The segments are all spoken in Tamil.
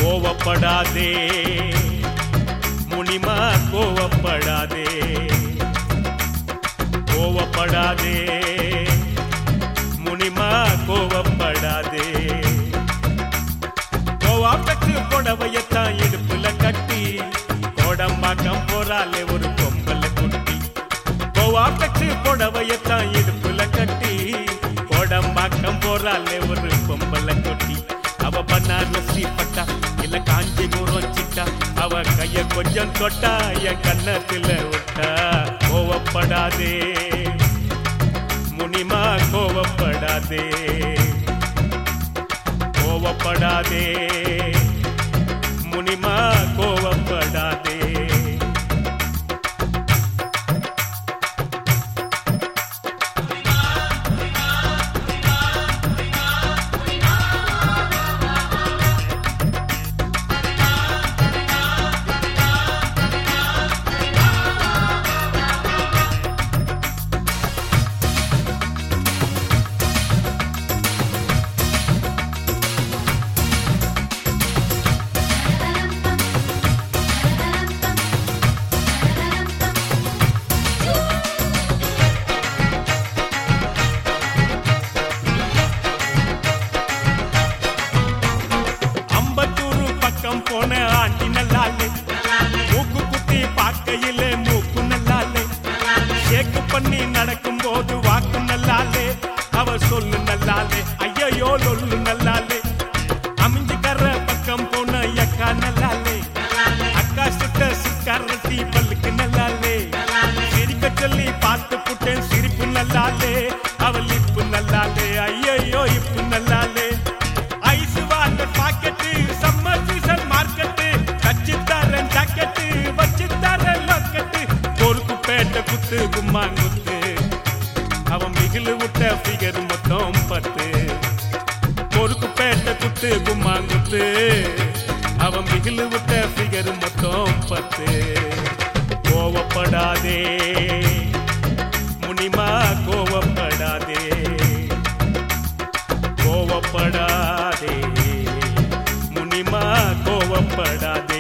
கோவப்படாதே முனிமா கோவப்படாதே கோவப்படாதே முனிமா கோவப்படாதே கோவா பெற்று புடவையத்தான் இடுப்புல கட்டி கோடம்பாக்கம் போறாலே ஒரு பொம்பல குட்டி கோவா பெற்று புடவையத்தான் இடுப்புல கட்டி கோடம்பாக்கம் போறாலே ஒரு பொம்பல குட்டி அவ பன்னாரசி பட்டா இல்ல காஞ்சிபுரம் சிட்டா அவ கைய கொஞ்சம் தொட்டா என் கண்ணத்துல விட்டா கோவப்படாதே முனிமா கோவப்படாதே கோவப்படாதே முனிமா கோவப்படாதே அம்பத்தூர் பக்கம் போன ஆண்டி நல்லாலே மூக்கு குத்தி பார்க்கையிலே மூக்கு நல்லாலே ஷேக்கு பண்ணி நடக்கும் போது வாக்கு நல்லாலே அவ சொல்லு நல்லாலே ஐயையோ லொல்லு நல்லாலே அமைஞ்சுக்கற பக்கம் போன அக்கா நல்லாலே அக்கா சுட்ட சிக்காரட்டி பல்லுக்கு நல்லாலே சிரிக்க சொல்லி பார்த்து புட்டேன் சிரிப்பு நல்லாலே அவள் இப்பு நல்லாலே ஐயையோ இப்பு நல்லாலே ice water packet summer season market தச்சு தரேன் ஜாக்கெட்டு வச்சு தரேன் லாக்கெட்டு பொறுப்பு பேட்ட குத்து கும்மாங்குத்து அவன் மிகிலு விட்ட ஃபிகர் மொத்தம் பத்து பொறுப்பு பேட்ட குத்து கும்மாங்குத்து அவன் மிகிலு விட்ட ஃபிகர் மொத்தம் பத்து கோவப்படாதே முனிமா கோவப்படாதே கோவப்படாதே முனிமா கோவப்படாதே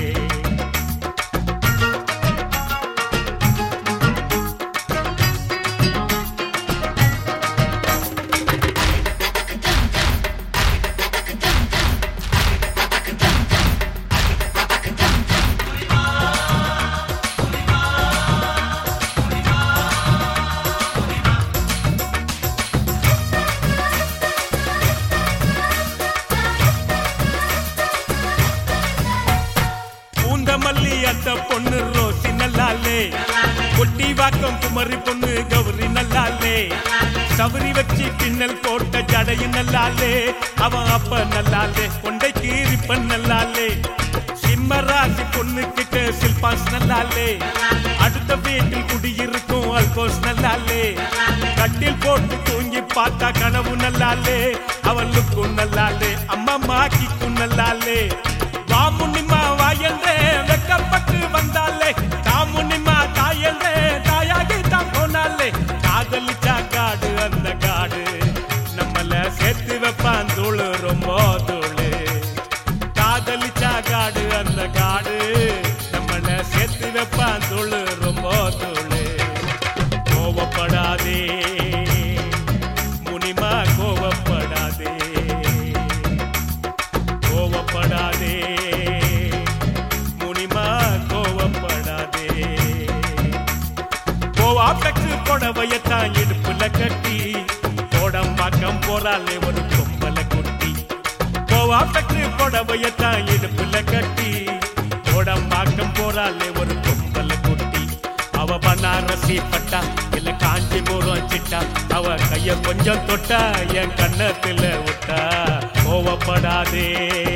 பூந்தமல்லி அந்த பொண்ணு ரோசி நல்லாலே கொட்டி வாக்கம் குமரி பொண்ணு கௌரி நல்லாலே சவரி வச்சு பின்னல் போட்ட ஜடையும் நல்லாலே அவன் அப்ப நல்லாலே கொண்டை கீரிப்பன் நல்லாலே சிம்மராசி பொண்ணு கிட்ட சில்பாஸ் நல்லாலே அடுத்த வீட்டில் குடியிருக்கும் அல்கோஸ் நல்லாலே கட்டில் போட்டு தூங்கி பார்த்தா கனவு நல்லாலே அவளுக்கும் நல்லாலே அம்மா மாக்கிக்கும் நல்லாலே வா முன்னிமா வாயந்தே வெக்கப்பட்டு வந்தாலே தாமுன்னிமா தாயந்தே தாயாகி தான் போனாலே காதலிச்சா காடு அந்த காடு நம்மள சேர்த்து வைப்பான் தூளு ரொம்ப தூளு காதலிச்சா காடு அந்த காடு நம்மள சேர்த்து வைப்பான் தூளு ரொம்ப தூளு கோவப்படாதே முனிமா கோவப்படாதே கோவப்படாதே முனிமா கோவப்படாதே கோவா பெற்று புடவையத்தான் இடுப்புல கட்டி கோடம்பாக்கம் போறாலே ஒரு பொம்பல குட்டி கோவா பெற்று புடவையத்தான் இடுப்புல கட்டி கோடம்பாக்கம் போறாலே ஒரு பொம்பல குட்டி அவ பனாரசி பட்டா இல்ல காஞ்சிபுரம் சிட்டா அவ கைய கொஞ்சம் தொட்டா என் கண்ணத்துல விட்டா கோவப்படாதே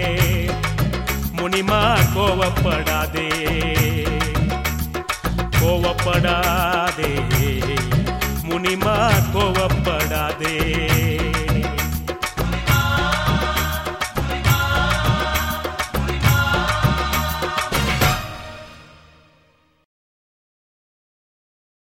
முனிமா கோவப்படாதே கோவப்படாதே முனிமா கோவப்படாதே